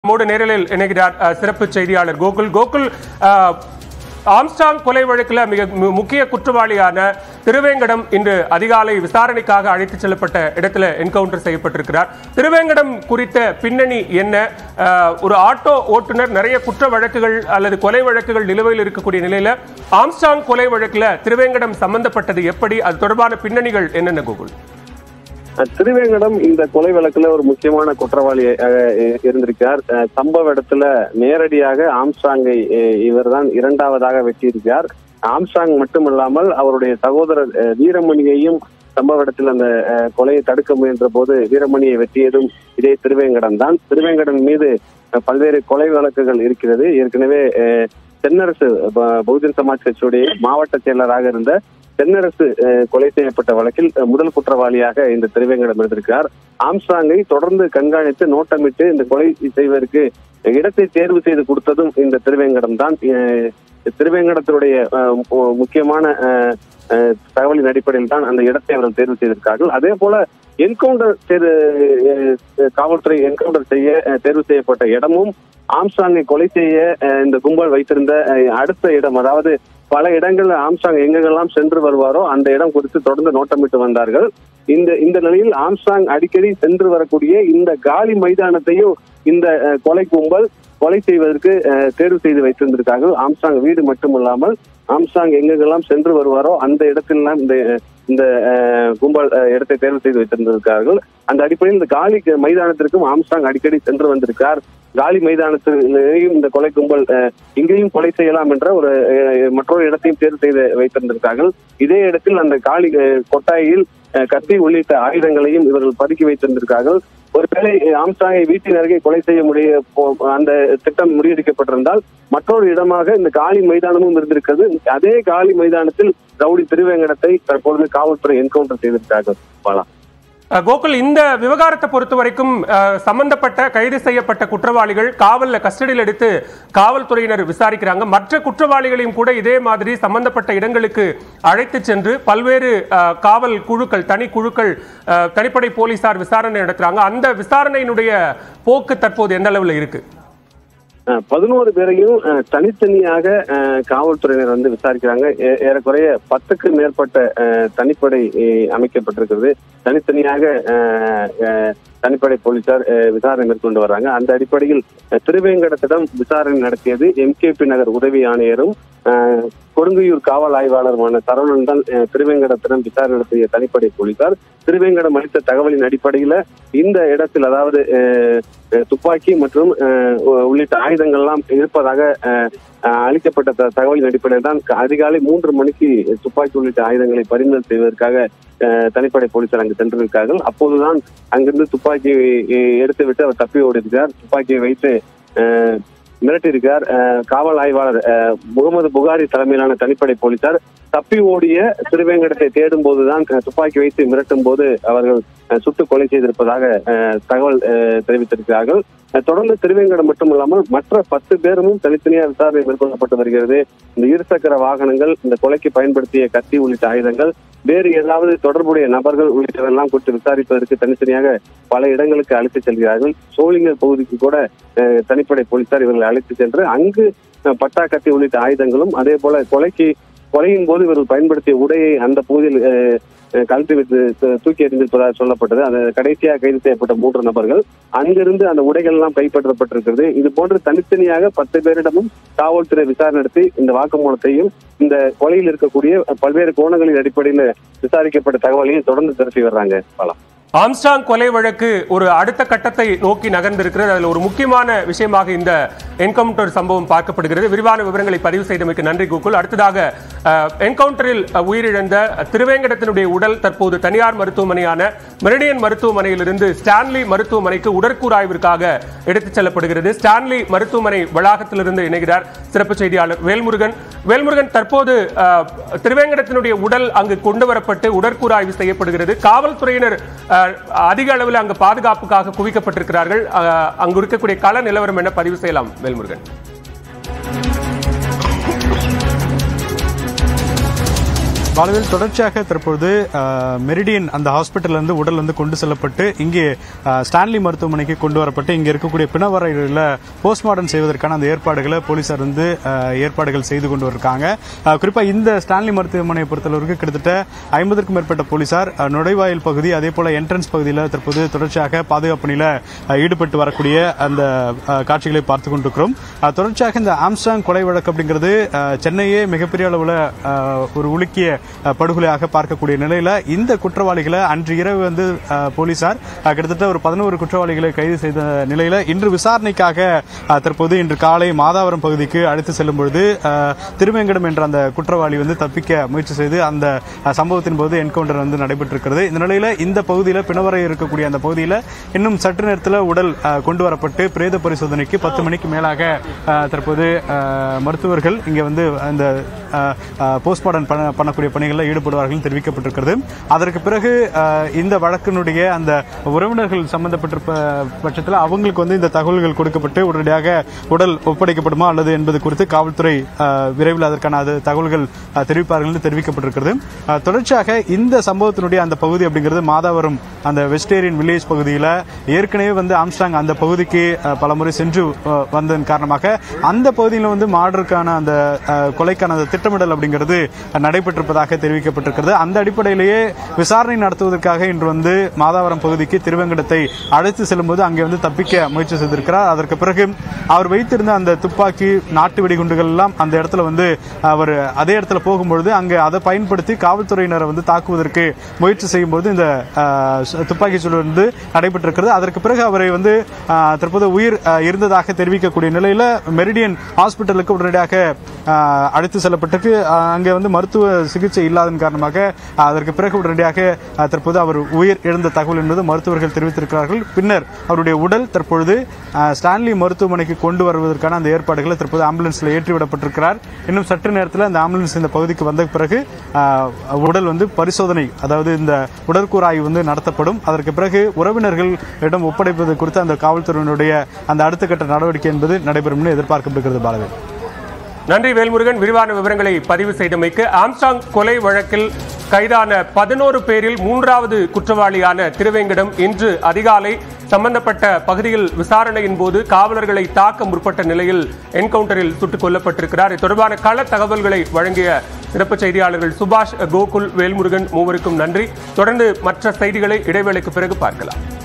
நம்மோடு நேரலில் இணைகிறார் அஹ், சிறப்பு செய்தியாளர் கோகுல் கோகுல் அஹ், ஆம்ஸ்டாங் கொலை வழக்கில் மிக மு- முக்கிய குற்றவாளியான திருவேங்கடம் இன்று அதிகாலை விசாரணைக்காக அழைத்துச் செல்லப்பட்ட இடத்துல என்கவுண்டர் செய்யப்பட்டிருக்கிறார் திருவேங்கடம் குறித்த பின்னணி என்ன அஹ், ஒரு ஆட்டோ ஓட்டுநர் நிறைய குற்ற வழக்குகள் அல்லது கொலை வழக்குகள் நிலுவையில் இருக்கக்கூடிய நிலையில ஆம்ஸ்டாங் கொலை வழக்குல திருவேங்கடம் சம்பந்தப்பட்டது எப்படி அது தொடர்பான பின்னணிகள் என்னென்ன கோகுல் அஹ் திருவேங்கடம் இந்த கொலை வழக்குல ஒரு முக்கியமான குற்றவாளி அஹ், இருந்திருக்கார் அஹ், சம்பவ இடத்துல நேரடியாக ஆம்ஸ்டாங்கை இவர் தான் இரண்டாவதாக வெட்டியிருக்கார் ஆம்ஸ்டாங் மட்டுமல்லாமல் அவருடைய சகோதரர் அஹ், வீரமணியையும் சம்பவ இடத்தில் அந்த அஹ், கொலையை தடுக்க முயன்ற போது வீரமணியை வெட்டியதும் இதே திருவேங்கடம் தான் திருவேங்கடம் மீது அஹ், பல்வேறு கொலை வழக்குகள் இருக்கிறது ஏற்கனவே அஹ், தென்னரசு ப- பகுஜன் சமாஜ் கட்சியுடைய மாவட்ட செயலராக இருந்த தென்னரசு அஹ், கொலை செய்யப்பட்ட வழக்கில் அஹ், முதல் குற்றவாளியாக இந்த திருவேங்கடம் இருந்திருக்கிறார் ஆம்ஸ்டாங்கை தொடர்ந்து கண்காணித்து நோட்டமிட்டு இந்த கொலை செய்வதற்கு இடத்தை தேர்வு செய்து கொடுத்ததும் இந்த திருவேங்கடம் தான் அஹ், திருவேங்கடத்தினுடைய அஹ், மு- முக்கியமான அஹ், அஹ், தகவலின் அடிப்படையில் தான் அந்த இடத்தை அவர்கள் தேர்வு செய்திருக்கார்கள் அதே போல என்கவுண்டர் தேர்வு அஹ், காவல்துறை என்கவுண்டர் செய்ய அஹ், தேர்வு செய்யப்பட்ட இடமும் ஆம்ஸ்டாங்கை கொலை செய்ய அஹ், இந்த கும்பல் வைத்திருந்த அஹ், அடுத்த இடம் அதாவது பல இடங்கள்ல ஆம்ஸ்டாங் எங்கெங்கெல்லாம் சென்று வருவாரோ அந்த இடம் குறித்து தொடர்ந்து நோட்டமிட்டு வந்தார்கள் இந்த இந்த நிலையில் ஆம்ஸ்டாங் அடிக்கடி சென்று வரக்கூடிய இந்த காலி மைதானத்தையும் இந்த அஹ், கொலை கும்பல் கொலை செய்வதற்கு அஹ், தேர்வு செய்து வைத்திருந்திருக்கார்கள் ஆம்ஸ்டாங் வீடு மட்டுமல்லாமல் ஆம்ஸ்டாங் எங்கெங்கெல்லாம் சென்று வருவாரோ அந்த இடத்திலெல்லாம் இந்த இந்த அஹ், கும்பல் அஹ், இடத்தை தேர்வு செய்து வைத்திருந்திருக்கார்கள் அந்த அடிப்படையில் இந்த காலி மைதானத்திற்கும் ஆம்ஸ்டாங் அடிக்கடி சென்று வந்திருக்கார் காலி மைதானத்திலேயும் இந்த கொலை கும்பல் அஹ், இங்கேயும் கொலை செய்யலாம் என்ற ஒரு அஹ், மற்றொரு இடத்தையும் தேர்வு செய்து வைத்திருந்திருக்கார்கள் இதே இடத்தில் அந்த காலி அஹ், கொட்டாயில் அஹ், கத்தி உள்ளிட்ட ஆயுதங்களையும் இவர்கள் பதுக்கி வைத்திருந்திருக்கார்கள் ஒருவேளை அஹ், ஆம்ஸ்டாங்கை வீட்டின் அருகே கொலை செய்ய முடிய போ- அந்த திட்டம் முறியடிக்கப்பட்டிருந்தால் மற்றொரு இடமாக இந்த காலி மைதானமும் இருந்திருக்கிறது அதே காலி மைதானத்தில் ரவுடி திருவேங்கடத்தை தற்பொழுது காவல்துறை என்கவுண்டர் செய்திருக்கிறார்கள் பாலா அஹ் கோகுல் இந்த விவகாரத்தை பொறுத்த வரைக்கும் அஹ், சம்பந்தப்பட்ட கைது செய்யப்பட்ட குற்றவாளிகள் காவல்ல கஸ்டடியில் எடுத்து காவல்துறையினர் விசாரிக்கிறாங்க மற்ற குற்றவாளிகளையும் கூட இதே மாதிரி சம்பந்தப்பட்ட இடங்களுக்கு அழைத்து சென்று பல்வேறு அஹ், காவல் குழுக்கள் தனி குழுக்கள் அஹ், தனிப்படை போலீசார் விசாரணை நடத்துறாங்க அந்த விசாரணையினுடைய போக்கு தற்போது எந்த அளவில் இருக்கு அஹ், பதினோரு பேரையும் அஹ், தனித்தனியாக அஹ், காவல்துறையினர் வந்து விசாரிக்கிறாங்க ஏ- ஏறக்குறைய பத்துக்கு மேற்பட்ட அஹ், தனிப்படை அஹ், அமைக்கப்பட்டிருக்கிறது தனித்தனியாக அஹ், அஹ், தனிப்படை போலீசார் அஹ், விசாரணை மேற்கொண்டு வர்றாங்க அந்த அடிப்படையில் அஹ், திருவேங்கடத்திடம் விசாரணை நடத்தியது எம்கேபி நகர் உதவி ஆணையரும் அஹ், கொடுங்கையூர் காவல் ஆய்வாளருமான சரவணன் தான் அஹ், திருவேங்கடத்திடம் விசாரணை நடத்திய தனிப்படை போலீசார் திருவேங்கடம் அளித்த தகவலின் அடிப்படையில இந்த இடத்தில் அதாவது அஹ், அஹ், துப்பாக்கி மற்றும் அஹ், உ- உள்ளிட்ட ஆயுதங்கள்லாம் இருப்பதாக அஹ், அஹ், அளிக்கப்பட்ட த- தகவலின் அடிப்படையில் தான் க- அதிகாலை மூன்று மணிக்கு துப்பாக்கி உள்ளிட்ட ஆயுதங்களை பறிமுதல் செய்வதற்காக அஹ், தனிப்படை போலீசார் அங்கு சென்றிருக்கார்கள் அப்போதுதான் அங்கிருந்து துப்பாக்கி அஹ், எடுத்துவிட்டு அவர் தப்பி ஓடிருக்கிறார் துப்பாக்கியை வைத்து அஹ், மிரட்டியிருக்கார் அஹ், காவல் ஆய்வாளர் அஹ், முகமது புகாரி தலைமையிலான தனிப்படை போலீசார் தப்பி ஓடிய திருவேங்கடத்தை தேடும் போதுதான் அஹ், துப்பாக்கி வைத்து மிரட்டும் போது அவர்கள் அஹ், சுட்டு கொலை செய்திருப்பதாக அஹ், தகவல் அஹ், தெரிவித்திருக்கிறார்கள் அஹ், தொடர்ந்து திருவேங்கடம் மட்டுமல்லாமல் மற்ற பத்து பேரும் தனித்தனியாக விசாரணை மேற்கொள்ளப்பட்டு வருகிறது இந்த இருசக்கர வாகனங்கள் இந்த கொலைக்கு பயன்படுத்திய கத்தி உள்ளிட்ட ஆயுதங்கள் வேறு ஏதாவது தொடர்புடைய நபர்கள் உள்ளிட்டவெல்லாம் குறித்து விசாரிப்பதற்கு தனித்தனியாக பல இடங்களுக்கு அழைத்து செல்கிறார்கள் சோளிங்கர் பகுதிக்கு கூட அஹ், தனிப்படை போலீசார் இவர்களை அழைத்து சென்று அங்கு அஹ், பட்டா கத்தி உள்ளிட்ட ஆயுதங்களும் அதே போல கொலைக்கு கொலையின் போது இவர்கள் பயன்படுத்திய உடையை அந்த பகுதியில் அஹ், அஹ், கழட்டி வைத்து து- தூக்கி எறிந்திருப்பதாக சொல்லப்பட்டது அது கடைசியாக கைது செய்யப்பட்ட மூன்று நபர்கள் அங்கிருந்து அந்த உடைகள் எல்லாம் கைப்பற்றப்பட்டிருக்கிறது இது போன்று தனித்தனியாக பத்து பேரிடமும் காவல்துறை விசாரணை நடத்தி இந்த வாக்குமூலத்தையும் இந்த கொலையில் இருக்கக்கூடிய பல்வேறு கோணங்களின் அடிப்படையில் விசாரிக்கப்பட்ட தகவலையும் தொடர்ந்து திரட்டி வர்றாங்க பலம் ஆம்ஸ்டாங் கொலை வழக்கு ஒரு அடுத்த கட்டத்தை நோக்கி நகர்ந்திருக்கிறது அதில் ஒரு முக்கியமான விஷயமாக இந்த என்கவுண்டர் சம்பவம் பார்க்கப்படுகிறது விரிவான விவரங்களை பதிவு செய்தமைக்கு நன்றி கூகுள் அடுத்ததாக அஹ், என்கவுண்டரில் அஹ், உயிரிழந்த திருவேங்கடத்தினுடைய உடல் தற்போது தனியார் மருத்துவமனையான மெரிடியன் மருத்துவமனையிலிருந்து ஸ்டான்லி மருத்துவமனைக்கு உடற்கூறாய்விற்காக எடுத்துச் செல்லப்படுகிறது ஸ்டான்லி மருத்துவமனை வளாகத்திலிருந்து இணைகிறார் சிறப்பு செய்தியாளர் வேல்முருகன் வேல்முருகன் தற்போது அஹ், திருவேங்கடத்தினுடைய உடல் அங்கு கொண்டு வரப்பட்டு உடற்கூறாய்வு செய்யப்படுகிறது காவல்துறையினர் அஹ், அதிக அளவில் அங்கு பாதுகாப்புக்காக குவிக்கப்பட்டிருக்கிறார்கள் அஹ், அங்கு இருக்கக்கூடிய கள நிலவரம் என பதிவு செய்யலாம் வேல்முருகன் பாலவில் தொடர்ச்சியாக தற்பொழுது அஹ், மெரிடியன் அந்த ஹாஸ்பிட்டல்ல இருந்து உடல் வந்து கொண்டு செல்லப்பட்டு இங்கே அஹ், ஸ்டான்லி மருத்துவமனைக்கு கொண்டு வரப்பட்டு இங்கே இருக்கக்கூடிய பிணவரைகளில் போஸ்ட்மார்ட்டம் செய்வதற்கான அந்த ஏற்பாடுகளை போலீசார் வந்து அஹ், ஏற்பாடுகள் செய்து கொண்டு இருக்காங்க அஹ், குறிப்பா இந்த ஸ்டான்லி மருத்துவமனையை பொறுத்தளவுக்கு கிட்டத்தட்ட ஐம்பதுக்கும் மேற்பட்ட போலீசார் அஹ், நுழைவாயில் பகுதி அதே போல என்ட்ரன்ஸ் பகுதியில் தற்போது தொடர்ச்சியாக பாதுகாப்பு பணியில அஹ், ஈடுபட்டு வரக்கூடிய அந்த அஹ், காட்சிகளை பார்த்து கொண்டிருக்கிறோம் அஹ், தொடர்ச்சியாக இந்த ஆம்ஸ்டாங் கொலை வழக்கு அப்படிங்கிறது அஹ், சென்னையே மிகப்பெரிய அளவில் ஒரு உலுக்கிய அஹ், படுகொலையாக பார்க்கக்கூடிய நிலையில இந்த குற்றவாளிகளை அன்று இரவு வந்து அஹ், போலீசார் அஹ், கிட்டத்தட்ட ஒரு பதினோரு குற்றவாளிகளை கைது செய்த நிலையில இன்று விசாரணைக்காக அஹ், தற்போது இன்று காலை மாதாவரம் பகுதிக்கு அழைத்து செல்லும் பொழுது அஹ், திருவேங்கடம் என்ற அந்த குற்றவாளி வந்து தப்பிக்க முயற்சி செய்து அந்த அஹ், சம்பவத்தின் போது என்கவுண்டர் வந்து நடைபெற்றிருக்கிறது இந்த நிலையில இந்த பகுதியில் பிணவரை இருக்கக்கூடிய அந்த பகுதியில் இன்னும் சற்று நேரத்தில் உடல் அஹ், கொண்டு வரப்பட்டு பிரேத பரிசோதனைக்கு பத்து மணிக்கு மேலாக அஹ், தற்போது அஹ், மருத்துவர்கள் இங்கே வந்து அந்த போஸ்ட்மார்டம் பண்ண பண்ணக்கூடிய பணிகளில் ஈடுபடுவார்கள் தெரிவிக்கப்பட்டிருக்கிறது அதற்கு பிறகு அஹ், இந்த வழக்கினுடைய அந்த உறவினர்கள் சம்பந்தப்பட்டிருப்ப பட்சத்தில் அவங்களுக்கு வந்து இந்த தகவல்கள் கொடுக்கப்பட்டு உடனடியாக உடல் ஒப்படைக்கப்படுமா அல்லது என்பது குறித்து காவல்துறை அஹ், விரைவில் அதற்கான அது தகவல்கள் அஹ், தெரிவிப்பார்கள் என்று தெரிவிக்கப்பட்டிருக்கிறது அஹ், தொடர்ச்சியாக இந்த சம்பவத்தினுடைய அந்த பகுதி அப்படிங்கிறது மாதாவரம் அந்த வெஸ்டேரியன் வில்லேஜ் பகுதியில் ஏற்கனவே வந்து ஆம்ஸ்டாங் அந்த பகுதிக்கு அஹ், பலமுறை சென்று அஹ், வந்ததன் காரணமாக அந்த பகுதியில் வந்து மாடருக்கான அந்த அஹ், கொலைக்கான அந்த திட்டமிடல் அப்படிங்கிறது நடைபெற்றிருப்பதாக தெரிவிக்கப்பட்டிருக்கிறது அந்த அடிப்படையிலேயே விசாரணை நடத்துவதற்காக இன்று வந்து மாதாவரம் பகுதிக்கு திருவேங்கடத்தை அழைத்து செல்லும்போது அங்கே வந்து தப்பிக்க முயற்சி செய்திருக்கிறார் அதற்கு பிறகு அவர் வைத்திருந்த அந்த துப்பாக்கி நாட்டு வெடிகுண்டுகள் எல்லாம் அந்த இடத்துல வந்து அவர் அதே இடத்துல போகும்பொழுது அங்கே அதை பயன்படுத்தி காவல்துறையினரை வந்து தாக்குவதற்கு முயற்சி செய்யும்போது இந்த அஹ், துப்பாக்கி சூடு வந்து நடைபெற்றிருக்கிறது அதற்கு பிறகு அவரை வந்து அஹ், தற்போது உயிர் அஹ், இருந்ததாக தெரிவிக்கக்கூடிய நிலையில மெரிடியன் ஹாஸ்பிட்டலுக்கு உடனடியாக அஹ், அழைத்து செல்லப்பட்டு அஹ், அங்கே வந்து மருத்துவ சிகிச்சை இல்லாதன் காரணமாக அஹ், அதற்கு பிறகு உடனடியாக அஹ், தற்போது அவர் உயிர் இழந்த தகவல் என்பது மருத்துவர்கள் தெரிவித்திருக்கிறார்கள் பின்னர் அவருடைய உடல் தற்பொழுது அஹ், ஸ்டான்லி மருத்துவமனைக்கு கொண்டு வருவதற்கான அந்த ஏற்பாடுகளை தற்போது ஆம்புலன்ஸ்ல ஏற்றிவிடப்பட்டிருக்கிறார் இன்னும் சற்று நேரத்தில் அந்த ஆம்புலன்ஸ் இந்த பகுதிக்கு வந்த பிறகு அஹ், உடல் வந்து பரிசோதனை அதாவது இந்த உடற்கூறாய்வு வந்து நடத்தப்படும் அதற்கு பிறகு உறவினர்களிடம் ஒப்படைப்பது குறித்து அந்த காவல்துறையினுடைய அந்த அடுத்த கட்ட நடவடிக்கை என்பது நடைபெறும் என்று எதிர்பார்க்கப்படுகிறது பாலவேல் நன்றி வேல்முருகன் விரிவான விவரங்களை பதிவு செய்தமைக்கு ஆம்ஸ்டாங் கொலை வழக்கில் கைதான பதினோரு பேரில் மூன்றாவது குற்றவாளியான திருவேங்கடம் இன்று அதிகாலை சம்பந்தப்பட்ட பகுதியில் விசாரணையின் போது காவலர்களை தாக்க முற்பட்ட நிலையில் என்கவுண்டரில் சுட்டுக் கொல்லப்பட்டிருக்கிறார் இது தொடர்பான கள தகவல்களை வழங்கிய சிறப்பு செய்தியாளர்கள் சுபாஷ் கோகுல் வேல்முருகன் மூவருக்கும் நன்றி தொடர்ந்து மற்ற செய்திகளை இடைவேளைக்கு பிறகு பார்க்கலாம்